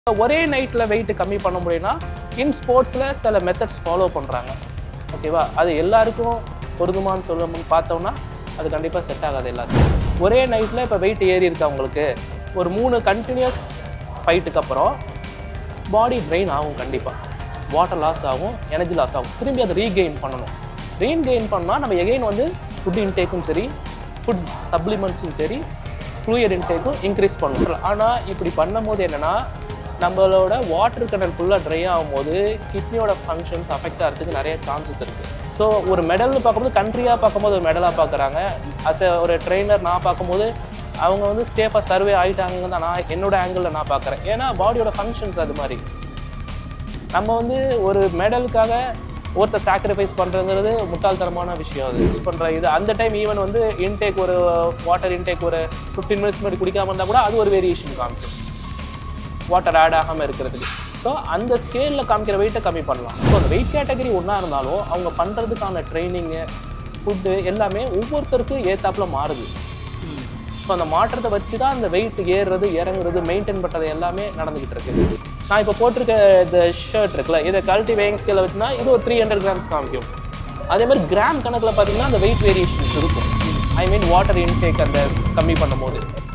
ஒரே நைட்டில் வெயிட் கம்மி பண்ண முடியும்னா இன் ஸ்போர்ட்ஸில் சில மெத்தட்ஸ் ஃபாலோ பண்ணுறாங்க ஓகேவா அது எல்லாருக்கும் பொருந்துமான்னு சொல்லணும்னு பார்த்தோம்னா அது கண்டிப்பாக செட் ஆகாது எல்லாத்துக்கும் ஒரே நைட்டில் இப்போ வெயிட் ஏறி இருக்கு அவங்களுக்கு ஒரு மூணு கண்டினியூஸ் ஃபைட்டுக்கு அப்புறம் பாடி ட்ரெயின் ஆகும் கண்டிப்பாக வாட்டர் லாஸ் ஆகும் எனர்ஜி லாஸ் ஆகும் திரும்பி அதை ரீகெயின் பண்ணணும் ரீகெயின் பண்ணால் நம்ம எகெயின் வந்து ஃபுட் இன்டேக்கும் சரி ஃபுட் சப்ளிமெண்ட்ஸும் சரி ஃப்ளூயட் இன்டேக்கும் இன்க்ரீஸ் பண்ணணும் ஆனால் இப்படி பண்ணும்போது என்னென்னா நம்மளோட வாட்டர் கண்டென்ட் ஃபுல்லாக ட்ரை ஆகும்போது கிட்னியோட ஃபங்க்ஷன்ஸ் அஃபெக்ட் ஆகிறதுக்கு நிறைய சான்சஸ் இருக்குது ஸோ ஒரு மெடல்னு பார்க்கும்போது கண்ட்ரியாக பார்க்கும்போது ஒரு மெடலாக பார்க்குறாங்க அஸ் ஒரு ட்ரெயினர் நான் பார்க்கும்போது அவங்க வந்து சேஃபாக சர்வே ஆகிட்டாங்கன்னு தான் நான் என்னோட ஆங்கிளில் நான் பார்க்குறேன் ஏன்னா பாடியோட ஃபங்க்ஷன்ஸ் அது மாதிரி நம்ம வந்து ஒரு மெடலுக்காக ஒருத்தர் சாக்ரிஃபைஸ் பண்ணுறதுங்கிறது முட்டாள்தனமான விஷயம் அது யூஸ் பண்ணுற இது அந்த டைம் ஈவன் வந்து இன்டேக் ஒரு வாட்டர் இன்டேக் ஒரு ஃபிஃப்டீன் மினிட்ஸ் முன்னாடி குடிக்காம இருந்தால் கூட அது ஒரு வேரியேஷன் காமிக்கும் வாட்டர் ஆட் ஆகாமல் இருக்கிறதுக்கு ஸோ அந்த ஸ்கேலில் காமிக்கிற வெயிட்டை கம்மி பண்ணலாம் ஸோ அந்த வெயிட் கேட்டகரி ஒன்றா இருந்தாலும் அவங்க பண்ணுறதுக்கான ட்ரைனிங்கு ஃபுட்டு எல்லாமே ஒவ்வொருத்தருக்கும் ஏத்தாப்புல மாறுது ஸோ அந்த மாற்றத்தை வச்சு தான் அந்த வெயிட் ஏறுறது இறங்குறது மெயின்டைன் பண்ணுறது எல்லாமே நடந்துகிட்டு இருக்கு நான் இப்போ போட்டிருக்க இந்த ஷர்ட் இருக்குல்ல இதை கல்ட்டி வேயிங் ஸ்கேல வச்சுனா இது ஒரு த்ரீ ஹண்ட்ரட் கிராம்ஸ் காமிக்கும் அதே மாதிரி கிராம் கணக்கில் பார்த்தீங்கன்னா அந்த வெயிட் வேரியேஷன்ஸ் இருக்கும் ஐ மீன் வாட்டர் இன்டேக் அந்த கம்மி பண்ணும்போது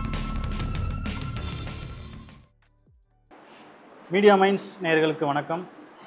மீடியா மைண்ட்ஸ் நேயர்களுக்கு வணக்கம்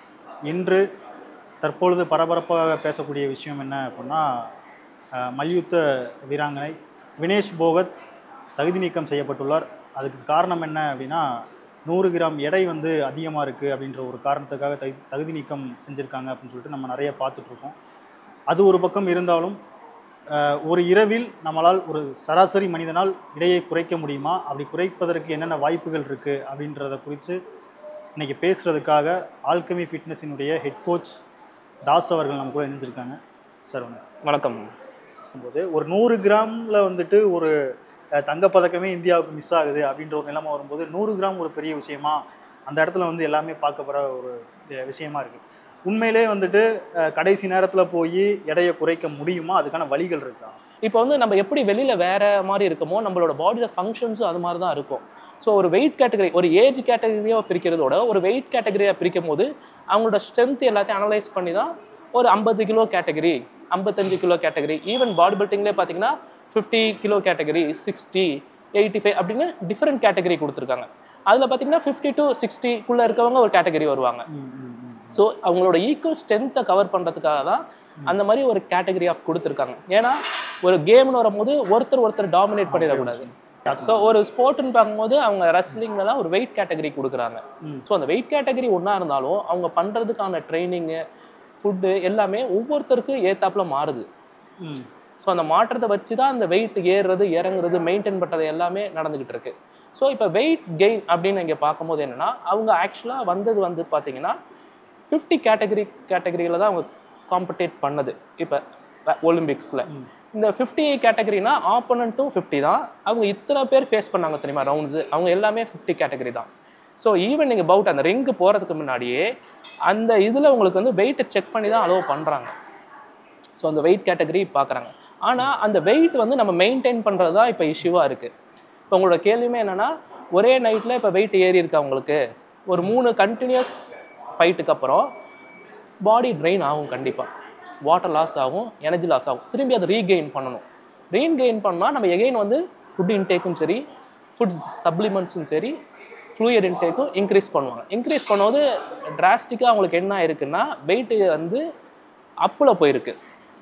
இன்று தற்பொழுது பரபரப்பாக பேசக்கூடிய விஷயம் என்ன அப்படின்னா அஹ், மல்யுத்த வீராங்கனை வினேஷ் போகத் தகுதி நீக்கம் செய்யப்பட்டுள்ளார் அதுக்கு காரணம் என்ன அப்படின்னா நூறு கிராம் எடை வந்து அதிகமாக இருக்குது அப்படின்ற ஒரு காரணத்துக்காக தகுதி தகுதி நீக்கம் செஞ்சுருக்காங்க அப்படின்னு சொல்லிட்டு நம்ம நிறைய பார்த்துட்ருக்கோம் அது ஒரு பக்கம் இருந்தாலும் அஹ், ஒரு இரவில் நம்மளால் ஒரு சராசரி மனிதனால் இடையை குறைக்க முடியுமா அப்படி குறைப்பதற்கு என்னென்ன வாய்ப்புகள் இருக்குது அப்படின்றத குறித்து இன்னைக்கு பேசுகிறதுக்காக ஆல்கமி ஃபிட்னஸினுடைய ஹெட் கோச் தாஸ் அவர்கள் நம்ம கூட இணைஞ்சிருக்காங்க சார் வணக்கம் வணக்கம் போது ஒரு நூறு கிராமில் வந்துட்டு ஒரு அஹ், தங்கப்பதக்கமே இந்தியாவுக்கு மிஸ் ஆகுது அப்படின்ற ஒரு நிலைமை வரும்போது நூறு கிராம் ஒரு பெரிய விஷயமா அந்த இடத்துல வந்து எல்லாமே பார்க்கப்படுற ஒரு அஹ், விஷயமா இருக்குது உண்மையிலே வந்துட்டு அஹ், கடைசி நேரத்தில் போய் எடையை குறைக்க முடியுமா அதுக்கான வழிகள் இருக்கா இப்போ வந்து நம்ம எப்படி வெளியில் வேற மாதிரி இருக்கமோ நம்மளோட பாடியோட ஃபங்க்ஷன்ஸும் அது மாதிரி தான் இருக்கும் ஸோ ஒரு வெயிட் கேட்டகரி ஒரு ஏஜ் கேட்டகரியாக பிரிக்கிறதோட ஒரு வெயிட் கேட்டகரியாக பிரிக்கும் போது அவங்களோட ஸ்ட்ரென்த் எல்லாத்தையும் அனலைஸ் பண்ணி தான் ஒரு ஐம்பது கிலோ கேட்டகரி ஐம்பத்தஞ்சு கிலோ கேட்டகரி ஈவன் பாடி பில்டிங்லேயே பார்த்தீங்கன்னா fifty kilo category sixty eighty five அப்படின்னு டிஃப்ரெண்ட் கேட்டகரி கொடுத்துருக்காங்க அதில் பார்த்தீங்கன்னா ஃபிஃப்டி டு சிக்ஸ்டிக்குள்ளே இருக்கவங்க ஒரு கேட்டகரி வருவாங்க ஸோ அவங்களோட ஈக்குவல் ஸ்ட்ரென்த்தை கவர் பண்ணுறதுக்காக தான் அந்த மாதிரி ஒரு கேட்டகரி ஆஃப் கொடுத்துருக்காங்க ஏன்னா ஒரு கேம்னு வரும்போது ஒருத்தர் ஒருத்தர் டாமினேட் பண்ணிடக்கூடாது ஸோ ஒரு ஸ்போர்ட்னு பார்க்கும்போது அவங்க wrestling-ல தான் ஒரு வெயிட் கேட்டகரி கொடுக்குறாங்க ம். ஸோ அந்த வெயிட் கேட்டகரி ஒன்றா இருந்தாலும் அவங்க பண்ணுறதுக்கான ட்ரைனிங்கு ஃபுட்டு எல்லாமே ஒவ்வொருத்தருக்கும் ஏத்தாப்புல மாறுது ம் ஸோ அந்த மாற்றத்தை வச்சு தான் அந்த வெயிட் ஏறுறது இறங்குறது மெயின்டைன் பண்ணுறது எல்லாமே நடந்துகிட்டு இருக்கு ஸோ இப்போ வெயிட் கெயின் அப்படின்னு இங்கே பார்க்கும்போது என்னன்னா அவங்க ஆக்சுவலாக வந்தது வந்து பார்த்தீங்கன்னா ஃபிஃப்டி கேட்டகரி கேட்டகரியில் தான் அவங்க காம்படேட் பண்ணது இப்போ ஒலிம்பிக்ஸில் ம். இந்த ஃபிஃப்டி கேட்டகரினா ஆப்போனண்ட்டும் ஃபிஃப்டி தான் அவங்க இத்தனை பேர் ஃபேஸ் பண்ணாங்க தெரியுமா ரவுண்ட்ஸு அவங்க எல்லாமே ஃபிஃப்டி கேட்டகரி தான் ஸோ ஈவன் நீங்கள் பவுட் அந்த ரிங்கு போகிறதுக்கு முன்னாடியே அந்த இதில் உங்களுக்கு வந்து வெயிட்டை செக் பண்ணி தான் அலோவ் பண்ணுறாங்க ஸோ அந்த வெயிட் கேட்டகரி பார்க்குறாங்க ஆனால் அந்த வெயிட் வந்து நம்ம மெயின்டைன் பண்ணுறது தான் இப்போ இஷ்யூவாக இருக்குது இப்போ உங்களோட கேள்வியுமே என்னென்னா ஒரே நைட்டில் இப்போ வெயிட் ஏறி இருக்கு அவங்களுக்கு ஒரு மூணு கண்டினியூஸ் ஃபைட்டுக்கு அப்புறம் பாடி ட்ரெயின் ஆகும் கண்டிப்பாக வாட்டர் லாஸ் ஆகும் எனர்ஜி லாஸ் ஆகும் திரும்பி அதை ரீகெயின் பண்ணணும் ரீகெயின் பண்ணால் நம்ம எகெயின் வந்து ஃபுட் இன்டேக்கும் சரி ஃபுட் சப்ளிமெண்ட்ஸும் சரி ஃப்ளூயட் இன்டேக்கும் இன்க்ரீஸ் பண்ணுவாங்க இன்க்ரீஸ் பண்ணும்போது டிராஸ்டிக்காக அவங்களுக்கு என்ன இருக்குன்னா வெயிட் வந்து அப்பில் போயிருக்கு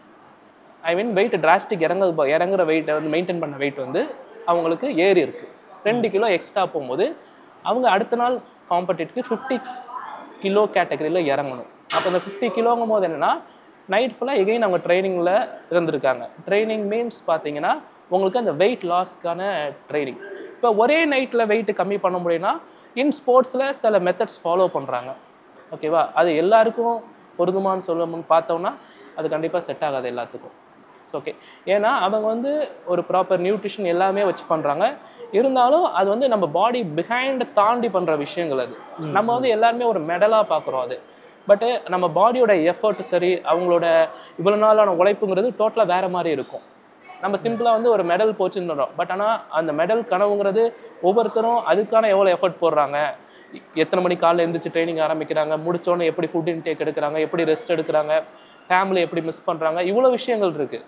ஐ மீன் வெயிட் டிராஸ்டிக் இறங்க இறங்குற வெயிட்டை வந்து மெயின்டைன் பண்ண வெயிட் வந்து அவங்களுக்கு ஏறி இருக்கு ரெண்டு கிலோ எக்ஸ்ட்ரா போகும்போது அவங்க அடுத்த நாள் காம்படிட்க்கு ஃபிஃப்டி கிலோ கேட்டகரியில் இறங்கணும் அப்போ அந்த ஃபிஃப்டி கிலோங்கும் போது என்னென்னா நைட் ஃபுல்லாக எகெயின் அவங்க ட்ரைனிங்கில் இருந்திருக்காங்க ட்ரைனிங் மீன்ஸ் பார்த்தீங்கன்னா உங்களுக்கு அந்த வெயிட் லாஸ்க்கான ட்ரைனிங் இப்போ ஒரே நைட்டில் வெயிட் கம்மி பண்ண முடியும்னா இன் ஸ்போர்ட்ஸில் சில மெத்தட்ஸ் ஃபாலோ பண்ணுறாங்க ஓகேவா அது எல்லாருக்கும் பொருந்துமான்னு சொல்லணும்னு பார்த்தோம்னா அது கண்டிப்பாக செட் ஆகாது எல்லாத்துக்கும் ஸோ ஓகே ஏன்னா அவங்க வந்து ஒரு ப்ராப்பர் நியூட்ரிஷன் எல்லாமே வச்சு பண்ணுறாங்க இருந்தாலும் அது வந்து நம்ம பாடி பிஹைண்ட் தாண்டி பண்ணுற விஷயங்கள் அது நம்ம வந்து எல்லாருமே ஒரு மெடலாக பார்க்குறோம் அது பட்டு நம்ம பாடியோட எஃபர்ட் சரி அவங்களோட இவ்வளோ நாளான உழைப்புங்கிறது டோட்டலாக வேறு மாதிரி இருக்கும் நம்ம சிம்பிளாக வந்து ஒரு மெடல் போச்சுன்னு பட் ஆனால் அந்த மெடல் கனவுங்கிறது ஒவ்வொருத்தரும் அதுக்கான எவ்வளோ எஃபர்ட் போடுறாங்க எத்தனை மணி காலைல எழுந்திரிச்சு ட்ரைனிங் ஆரம்பிக்கிறாங்க முடிச்சோடனே எப்படி ஃபுட் இன்டேக் எடுக்கிறாங்க எப்படி ரெஸ்ட் எடுக்கிறாங்க ஃபேமிலி எப்படி மிஸ் பண்ணுறாங்க இவ்வளோ விஷயங்கள் இருக்குது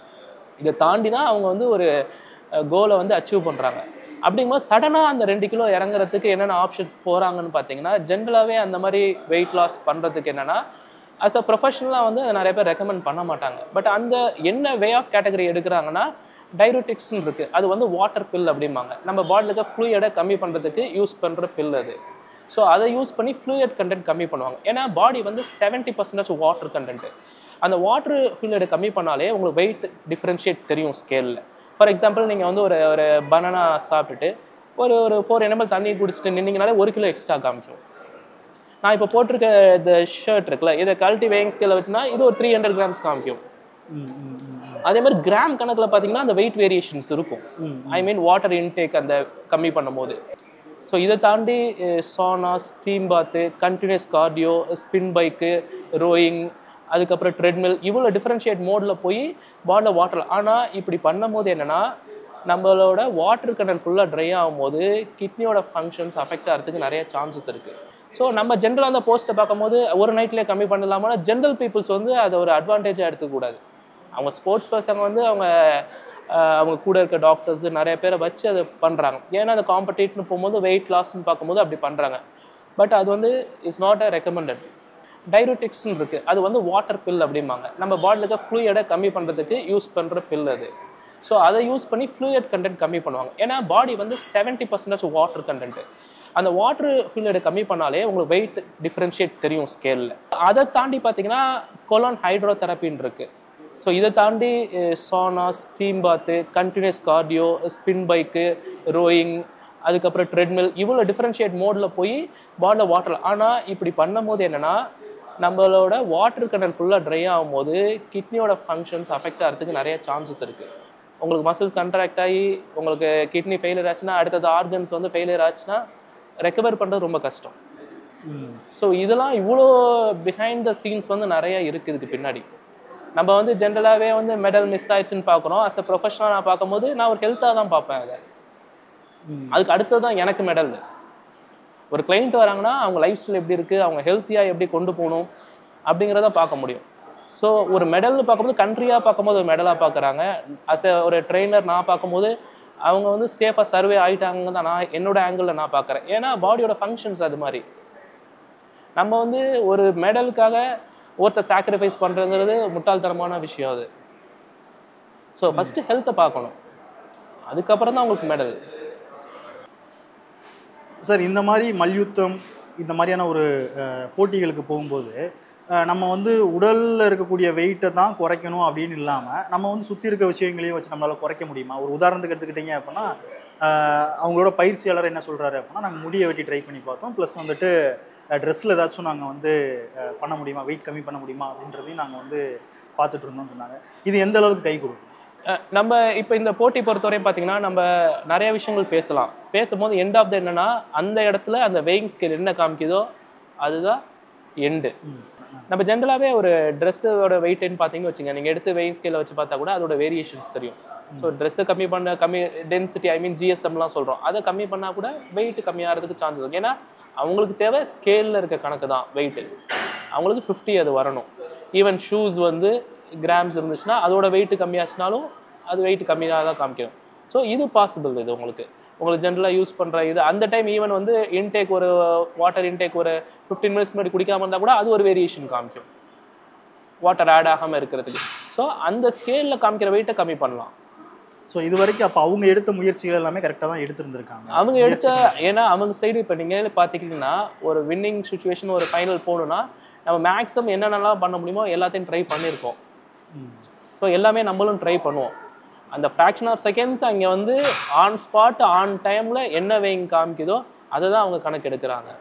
இதை தாண்டி தான் அவங்க வந்து ஒரு கோலை வந்து அச்சீவ் பண்ணுறாங்க அப்படிங்கும்போது சடனாக அந்த ரெண்டு கிலோ இறங்குறதுக்கு என்னென்ன ஆப்ஷன்ஸ் போகிறாங்கன்னு பார்த்தீங்கன்னா ஜென்ரலாகவே அந்த மாதிரி வெயிட் லாஸ் பண்ணுறதுக்கு என்னென்னா அஸ் அ ப்ரொஃபஷனலாக வந்து அதை நிறைய பேர் ரெக்கமெண்ட் பண்ண மாட்டாங்க பட் அந்த என்ன வே ஆஃப் கேட்டகரி எடுக்கிறாங்கன்னா டைரோட்டிக்ஸ்னு இருக்குது அது வந்து வாட்டர் பில் அப்படிம்பாங்க நம்ம பாடியில் இருக்க ஃப்ளூயடை கம்மி பண்ணுறதுக்கு யூஸ் பண்ணுற பில் அது ஸோ அதை யூஸ் பண்ணி ஃப்ளூயட் கண்டென்ட் கம்மி பண்ணுவாங்க ஏன்னா பாடி வந்து செவன்ட்டி பர்சன்டேஜ் வாட்டர் கண்டென்ட் அந்த வாட்டர் ஃபில்லை கம்மி பண்ணாலே உங்களுக்கு வெயிட் டிஃப்ரென்ஷியேட் தெரியும் ஸ்கேலில் ஃபார் எக்ஸாம்பிள் நீங்கள் வந்து ஒரு ஒரு பனானா சாப்பிட்டுட்டு ஒரு ஒரு ஃபோர் என்எம்எல் தண்ணி குடிச்சிட்டு நின்னீங்கனாலே ஒரு கிலோ எக்ஸ்ட்ரா காமிக்கும் நான் இப்போ போட்டிருக்க இந்த ஷர்ட் இருக்குல்ல இதை கழட்டி வேயிங் ஸ்கேலில் வச்சுன்னா இது ஒரு த்ரீ ஹண்ட்ரட் கிராம்ஸ் காமிக்கும் ம், ம், ம், அதே மாதிரி கிராம் கணக்கில் பார்த்தீங்கன்னா அந்த வெயிட் வேரியேஷன்ஸ் இருக்கும் ம், ஐ மீன் வாட்டர் இன்டேக் அந்த கம்மி பண்ணும்போது ஸோ இதை தாண்டி sauna steam bath continuous cardio spin bike rowing அதுக்கப்புறம் ட்ரெட்மில் இவ்வளோ டிஃப்ரென்ஷியேட் மோடில் போய் பாடியில் வாட்டர் ஆனால் இப்படி பண்ணும்போது என்னென்னா நம்மளோட வாட்டர் கண்டென்ட் ஃபுல்லாக ட்ரை ஆகும்போது கிட்னியோட ஃபங்க்ஷன்ஸ் அஃபெக்ட் ஆகிறதுக்கு நிறைய சான்சஸ் இருக்குது ஸோ நம்ம ஜென்ரலாக அந்த போஸ்ட்டை பார்க்கும்போது ஒரு நைட்லேயே கம்மி பண்ணலாமா ஜென்ரல் பீப்புள்ஸ் வந்து அதை ஒரு அட்வான்டேஜாக எடுத்துக்கூடாது அவங்க ஸ்போர்ட்ஸ் பர்சன் வந்து அவங்க ஆஹ், அவங்க கூட இருக்க டாக்டர்ஸ் நிறைய பேரை வச்சு அதை பண்ணுறாங்க ஏன்னா அந்த காம்படிட்னு போகும்போது வெயிட் லாஸ்ன்னு பார்க்கும்போது அப்படி பண்ணுறாங்க பட் அது வந்து இஸ் நாட் அ ரெக்கமெண்டட் டைரோட்டிக்ஸ்னு இருக்குது அது வந்து வாட்டர் பில் அப்படிம்பாங்க நம்ம பாடியில் இருக்க ஃப்ளூயடை கம்மி பண்ணுறதுக்கு யூஸ் பண்ணுற பில் அது ஸோ அதை யூஸ் பண்ணி ஃப்ளூயட் கண்டென்ட் கம்மி பண்ணுவாங்க ஏன்னா பாடி வந்து செவன்ட்டி பர்சன்டேஜ் வாட்டர் கண்டென்ட் அந்த வாட்டர் ஃபில்லை கம்மி பண்ணாலே உங்களுக்கு வெயிட் டிஃப்ரென்ஷியேட் தெரியும் ஸ்கேலில் அதை தாண்டி பார்த்தீங்கன்னா கொலான் ஹைட்ரோதெரப்பின்னு இருக்குது ஸோ இதை தாண்டி sauna steam bath continuous cardio spin bike rowing அதுக்கப்புறம் ட்ரெட்மில் இவ்வளோ டிஃப்ரென்ஷியேட் மோடில் போய் பாடியில் வாட்டர் ஆனால் இப்படி பண்ணும்போது என்னென்னா நம்மளோட வாட்டர் கண்டென்ட் ஃபுல்லாக ட்ரை ஆகும்போது கிட்னியோட ஃபங்க்ஷன்ஸ் அஃபெக்ட் ஆகிறதுக்கு நிறைய சான்சஸ் இருக்குது உங்களுக்கு மசில்ஸ் கண்ட்ராக்ட் ஆகி உங்களுக்கு கிட்னி ஃபெயிலியர் ஆச்சுன்னா அடுத்தது ஆர்கன்ஸ் வந்து ஃபெயிலியர் ஆச்சுன்னா ரெக்கவர் பண்ணுறது ரொம்ப கஷ்டம் ம். ஸோ இதெல்லாம் இவ்வளோ பிஹைண்ட் த சீன்ஸ் வந்து நிறைய இருக்குது இதுக்கு பின்னாடி நம்ம வந்து ஜென்ரலாகவே வந்து மெடல் மிஸ் ஆயிடுச்சுன்னு பார்க்குறோம் அஸ் அ ப்ரொஃபஷனலாக நான் பார்க்கும்போது நான் ஒரு ஹெல்த்தாக தான் பார்ப்பேன் அதை ம். அதுக்கு அடுத்தது தான் எனக்கு மெடல் ஒரு கிளைண்ட் வராங்கன்னா அவங்க லைஃப் ஸ்டைல் எப்படி இருக்குது அவங்க ஹெல்த்தியாக எப்படி கொண்டு போகணும் அப்படிங்கிறத பார்க்க முடியும் ஸோ ஒரு மெடல்னு பார்க்கும்போது கண்ட்ரியாக பார்க்கும்போது ஒரு மெடலாக பார்க்குறாங்க அஸ் எ ஒரு ட்ரெயினர் நான் பார்க்கும்போது அவங்க வந்து சேஃபாக சர்வே ஆகிட்டாங்க தான் நான் என்னோட ஆங்கிளில் நான் பார்க்குறேன் ஏன்னா பாடியோட ஃபங்க்ஷன்ஸ் அது மாதிரி நம்ம வந்து ஒரு மெடலுக்காக ஒருத்தர் சாக்ரிஃபைஸ் பண்ணுறதுங்கிறது முட்டாள்தனமான விஷயம் அது ஸோ ஃபஸ்ட்டு ஹெல்த்தை பார்க்கணும் அதுக்கப்புறம் தான் உங்களுக்கு மெடல் சார் இந்த மாதிரி மல்யுத்தம் இந்த மாதிரியான ஒரு அஹ், போட்டிகளுக்கு போகும்போது அஹ், நம்ம வந்து உடலில் இருக்கக்கூடிய வெயிட்டை தான் குறைக்கணும் அப்படின்னு இல்லாமல் நம்ம வந்து சுற்றி இருக்க விஷயங்களையும் வச்சு நம்மளால் குறைக்க முடியுமா ஒரு உதாரணத்துக்கு எடுத்துக்கிட்டிங்க அப்படின்னா அஹ், அவங்களோட பயிற்சியாளர் என்ன சொல்கிறாரு அப்படின்னா நாங்கள் முடியை வெட்டி ட்ரை பண்ணி பார்த்தோம் ப்ளஸ் வந்துட்டு ட்ரெஸ்ஸில் ஏதாச்சும் நாங்கள் வந்து அஹ், பண்ண முடியுமா வெயிட் கம்மி பண்ண முடியுமா அப்படின்றதையும் நாங்கள் வந்து பார்த்துட்டு இருந்தோம்னு சொன்னாங்க இது எந்த அளவுக்கு கை கொடுக்கும் அஹ் நம்ம இப்போ இந்த போட்டி பொறுத்தவரையும் பார்த்தீங்கன்னா நம்ம நிறைய விஷயங்கள் பேசலாம் பேசும்போது எண்ட் ஆஃப் த என்னன்னா அந்த இடத்துல அந்த வெயிங் ஸ்கேல் என்ன காமிக்குதோ அதுதான் எண்டு நம்ம ஜென்ரலாகவே ஒரு ட்ரெஸ்ஸோட வெயிட்னு பார்த்தீங்கன்னு வச்சுங்க நீங்கள் எடுத்து வெயிங் ஸ்கேலில் வச்சு பார்த்தா கூட அதோட வேரியேஷன்ஸ் தெரியும் ஸோ ட்ரெஸ்ஸை கம்மி பண்ண கம்மி டென்சிட்டி ஐ மீன் ஜிஎஸ்எம்லாம் சொல்கிறோம் அதை கம்மி பண்ணால் கூட வெயிட் கம்மியாகிறதுக்கு சான்சஸ் இருக்கு ஏன்னா அவங்களுக்கு தேவை ஸ்கேலில் இருக்க கணக்கு தான் வெயிட்டு அவங்களுக்கு ஃபிஃப்டி அது வரணும் ஈவன் ஷூஸ் வந்து கிராம்ஸ் இருந்துச்சுன்னா அதோட வெயிட் கம்மியாச்சுனாலும் அது வெயிட் கம்மியாக தான் காமிக்கும் ஸோ இது பாசிபிள் இது உங்களுக்கு உங்களுக்கு ஜென்ரலாக யூஸ் பண்ணுற இது அந்த டைம் ஈவன் வந்து இன்டேக் ஒரு வாட்டர் இன்டேக் ஒரு ஃபிஃப்டீன் மினிட்ஸ் முன்னாடி குடிக்காம இருந்தால் கூட அது ஒரு வேரியேஷன் காமிக்கும் வாட்டர் ஆட் ஆகாமல் இருக்கிறதுக்கு ஸோ அந்த ஸ்கேலில் காமிக்கிற வெயிட்டை கம்மி பண்ணலாம் ஸோ இது வரைக்கும் அப்போ அவங்க எடுத்த முயற்சிகள் எல்லாமே கரெக்டாக தான் எடுத்திருந்திருக்காங்க அவங்க எடுத்த ஏன்னா அவங்க சைடு இப்போ நீங்கள் பார்த்துக்கிட்டிங்கன்னா ஒரு வின்னிங் சுச்சுவேஷன் ஒரு ஃபைனல் போகணுன்னா நம்ம மேக்ஸிமம் என்னென்னலாம் பண்ண முடியுமோ எல்லாத்தையும் ட்ரை பண்ணியிருக்கோம் ம். ஸோ எல்லாமே நம்மளும் ட்ரை பண்ணுவோம் அந்த ஃப்ராக்ஷன் ஆஃப் செகண்ட்ஸ் அங்கே வந்து ஆன் ஸ்பாட் ஆன் டைமில் என்ன வெயிங் காமிக்குதோ அதை தான் அவங்க கணக்கு எடுக்கிறாங்க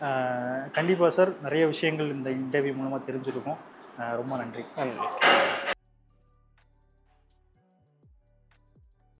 கண்டிப்பாக சார் நிறைய விஷயங்கள் இந்த இன்டர்வியூ மூலமாக தெரிஞ்சிருக்கும் அஹ் ரொம்ப நன்றி நன்றி